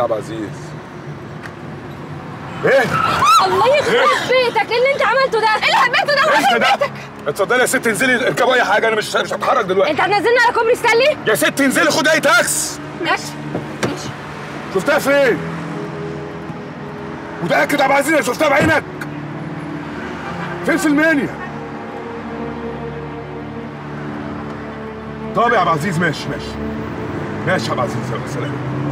عبد العزيز ايه الله يخرب بيتك ايه اللي انت عملته ده؟ ايه اللي عملته ده؟ انت ده اتفضلي يا ست انزلي اركبوا اي حاجه انا مش مش هتحرك دلوقتي انت هتنزلنا على كوبري ستانلي؟ يا ست انزلي خد اي تاكس ماشي ماشي شفتها فين متاكد يا عبد العزيز إنك شفتها بعينك فين في المنيا طب يا عبد العزيز ماشي ماشي ماشي يا عبد العزيز يلا سلام